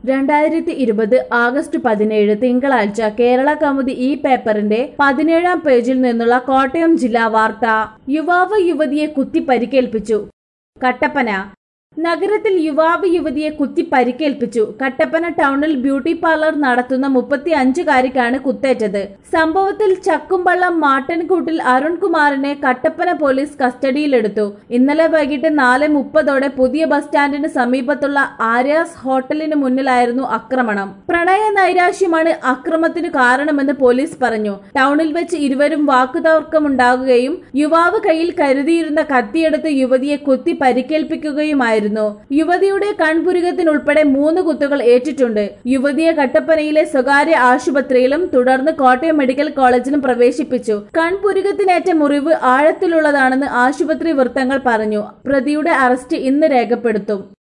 രണ്ടായിരത്തി ഇരുപത് ആഗസ്റ്റ് പതിനേഴ് തിങ്കളാഴ്ച കേരള കൗമുദി ഈ പേപ്പറിന്റെ പതിനേഴാം പേജിൽ നിന്നുള്ള കോട്ടയം ജില്ലാ വാർത്ത യുവാവ് യുവതിയെ കുത്തി പരിക്കേൽപ്പിച്ചു കട്ടപ്പന നഗരത്തിൽ യുവാവ് യുവതിയെ കുത്തി പരിക്കേൽപ്പിച്ചു കട്ടപ്പന ടൗണിൽ ബ്യൂട്ടി പാർലർ നടത്തുന്ന മുപ്പത്തി അഞ്ചുകാരിക്കാണ് കുത്തേറ്റത് സംഭവത്തിൽ ചക്കുംപള്ളം മാട്ടൻകൂട്ടിൽ അരുൺകുമാറിനെ കട്ടപ്പന പോലീസ് കസ്റ്റഡിയിലെടുത്തു ഇന്നലെ വൈകിട്ട് നാല് മുപ്പതോടെ പുതിയ ബസ് സ്റ്റാൻഡിന് സമീപത്തുള്ള ആര്യാസ് ഹോട്ടലിന് മുന്നിലായിരുന്നു ആക്രമണം പ്രണയ നൈരാശ്യമാണ് അക്രമത്തിനു കാരണമെന്ന് പോലീസ് പറഞ്ഞു ടൗണിൽ വെച്ച് ഇരുവരും വാക്കുതർക്കമുണ്ടാകുകയും യുവാവ് കയ്യിൽ കരുതിയിരുന്ന കത്തിയെടുത്ത് യുവതിയെ കുത്തി പരിക്കേൽപ്പിക്കുകയുമായിരുന്നു യുവതിയുടെ കൺപുരുകത്തിനുൾപ്പെടെ മൂന്ന് കുത്തുകൾ ഏറ്റിട്ടുണ്ട് യുവതിയെ കട്ടപ്പനയിലെ സ്വകാര്യ ആശുപത്രിയിലും തുടർന്ന് കോട്ടയം മെഡിക്കൽ കോളേജിലും പ്രവേശിപ്പിച്ചു കൺപുരുകത്തിനേറ്റ മുറിവ് ആഴത്തിലുള്ളതാണെന്ന് ആശുപത്രി വൃത്തങ്ങൾ പറഞ്ഞു പ്രതിയുടെ അറസ്റ്റ് ഇന്ന് രേഖപ്പെടുത്തും